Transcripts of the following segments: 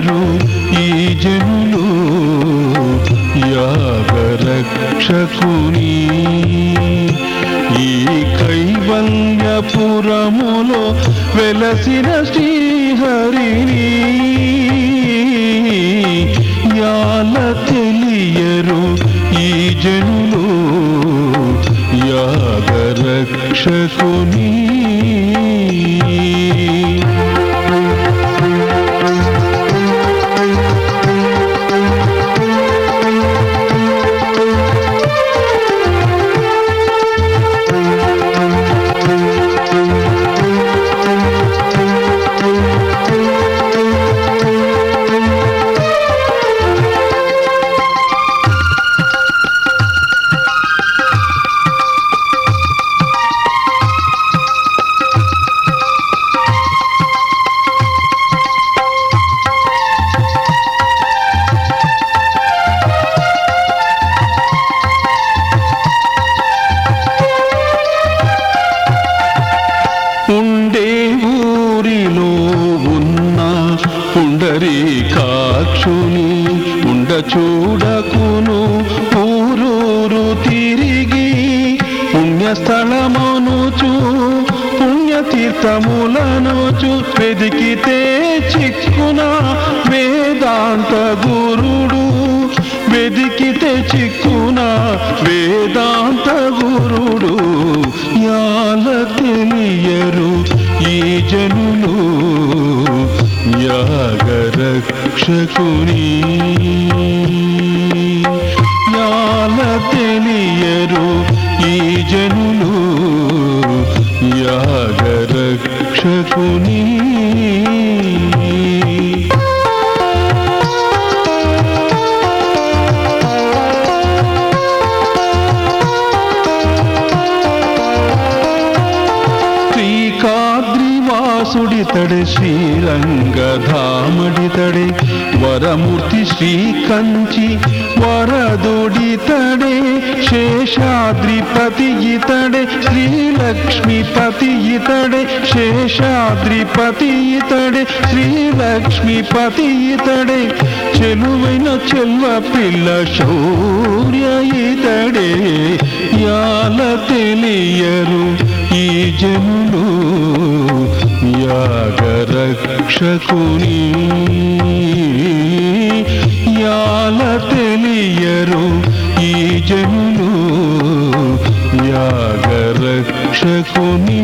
తెలియరు ఈ జనులు యాగరక్షకుని ఈ కైవల్యపురములో వెలసిన శ్రీహరిని యాల తెలియరు ఈ జనులు యాగరక్షకుని ఉండే ఊరిలో ఉన్న పుండరీకాక్షుని ఉండ చూడకును ఊరూరు తిరిగి పుణ్యస్థలమనుచు పుణ్యతీర్థములనుచు వెదికితే చిక్కున వేదాంత గురుడు వెదికితే చిక్కున వేదాంత గురుడు యాల తెలియరు ఈ జనులు యాగరక్షకుని యాల తెలియరు ఈ జనులు యాగరక్షకుని శ్రీకాద్రివాసుడితడే శ్రీరంగధామడితడే వరమూర్తి శ్రీకంచి వరదుడితడే శేషాద్రిపతి ఇతడే శ్రీలక్ష్మీపతి ఇతడే శేషాద్రిపతి ఇతడే శ్రీలక్ష్మీపతి ఇతడే చెలువైన చెల్వ పిల్ల శౌర్య ఇతడే యాల తెలియరు ఈ జనులు యాగరక్షకుని యాల తెలియరు ఈ జనులు యాగరక్షకుని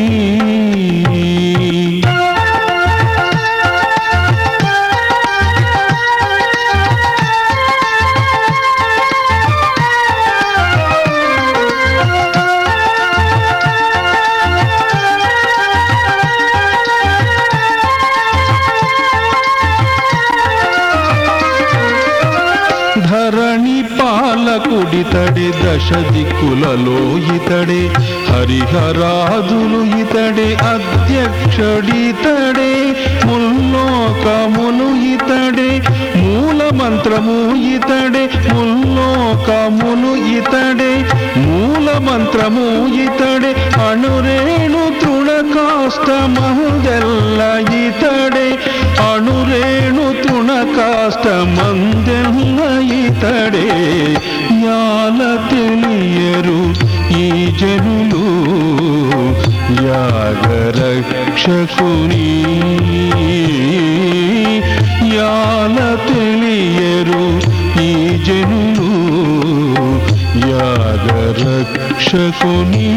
ధరణి పాలకుడితడే దశ దిక్కులలో ఇతడే హరిహరాదులు ఇతడే అధ్యక్షుడితడే ముల్లోకములు ఇతడే మూల మంత్రము ఇతడే ముల్లోకములు ఇతడే మూల మంత్రము ఇతడే అణురేణు తృణకాష్ట మహదెల్ల ఇతడే అణురేణు తృణకాష్ట మందెల్ల ఇతడే యాల తెలియరు ఈ జనులు యాగరక్షకుని యాల తెలియరు ఈ జనులు యాగరక్షకుని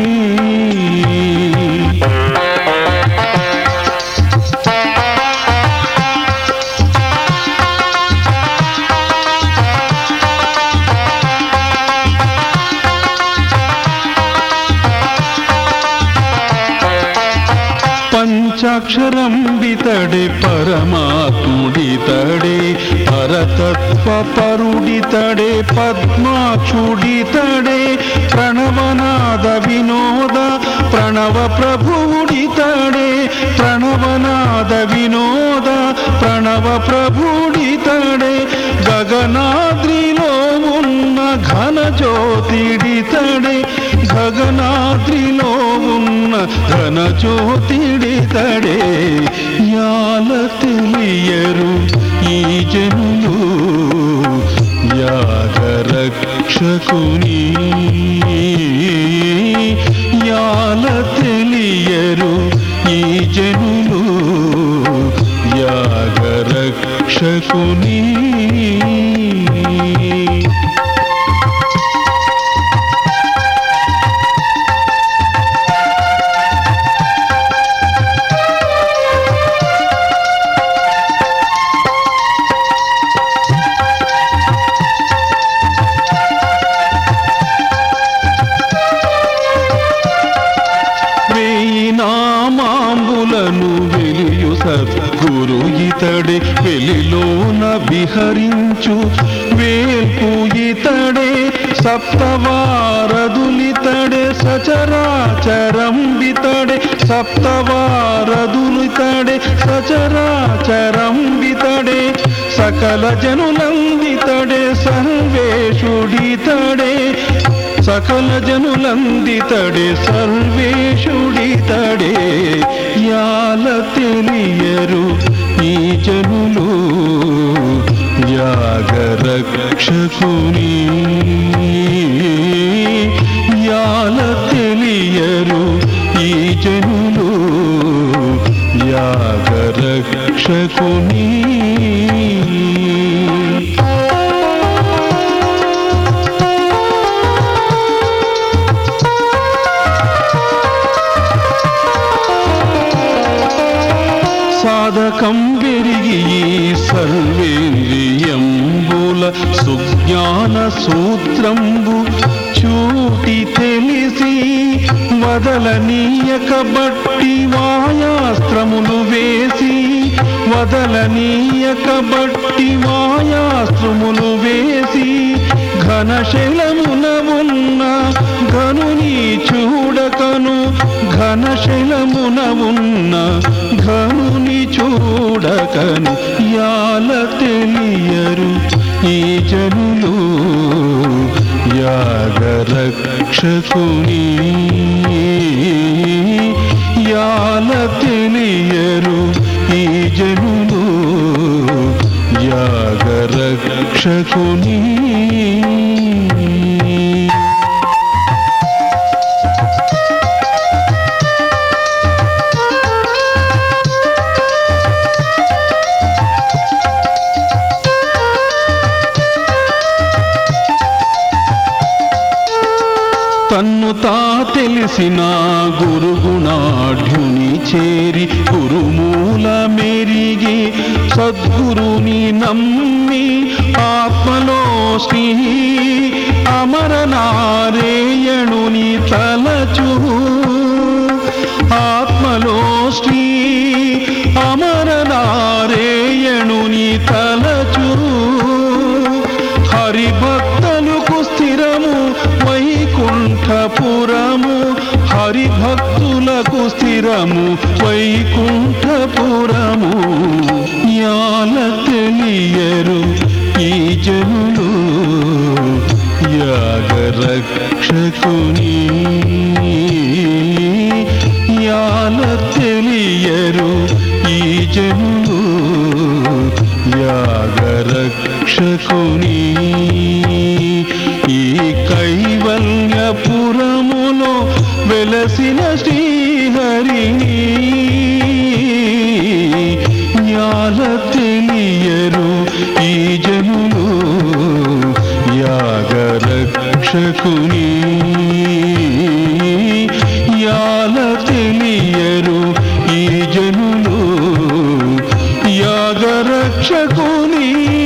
పంచాక్షరం బితడే పరమాత్ముడితడే పరతత్వ పరుడితడే పద్మాక్షుడితడే ప్రణవనాద వినోద ప్రణవ ప్రభుడితడే ప్రణవనాద వినోద ప్రణవ ప్రభుడితడే గగనాద్రిలో ఉన్న ఘన జ్యోతిడితడే గగనాద్రిలో ఉన్న ఘన జ్యోతిడితడే యాల తెలియరు ఈ జనులు యాగరక్షకుని యాల తెలియరు ఈ జనులు యాగరక్షకుని వేయి నామాంబులను వెలియు సద్గురు ఇతడే వెలిలోన విహరించు వేల్పు ఇతడే సప్తవారదులితడే సచరాచరం బితడే సప్తవారదులితడే సచరాచరం బితడే సకల జనులందితడే సర్వేషుడితడే సకల జనులందితడే సర్వేషుడితడే యాల తెలియరు ఈ జనులు యాగరక్షకుని యాల తెలియరు ఈ జనులు యాగరక్షకుని సాధకం పెరిగి ఈ సర్వేంద్రియంబుల సుజ్ఞాన సూత్రంబు చూటి తెలిసి వదలనీయక బట్టి వాయాస్త్రములు వేసి వదలనీయక బట్టి వాయాస్త్రములు వేసి ఘనశైలమున ఉన్న ఘనుని చూడకను ఘనశైలమున ఉన్న ఘనుని చూడకను యాల తెలియరు ఈ జనులు యాగరక్షకుని యాల తెలియరు ఈ జనులు యాగరక్షకుని తన్ను తా తెలిసిన గురుగుణాఢ్యుని చేరి గురుమూల మెరిగి సద్గురుని నమ్మి ఆత్మలో శ్రీ అమరనారేయణుని తలచు ఆత్మలో శ్రీ అమరనారేయణుని తలచు హరిభక్తులకు స్థిరము వైకుంఠపురము హరిభక్తులకు స్థిరము వైకుంఠపురము యాల తెలియరు ఈ జనులు యాగరక్షకుని యాల తెలియరు ఈ జనులు యాగరక్షకుని ఈ కైవల్యపురములో వెలసిన శ్రీహరిని యాల తెలియరు ఈ జనులు యాగరక్షకుని యాల తెలియరు ఈ జనులు యాగరక్షకుని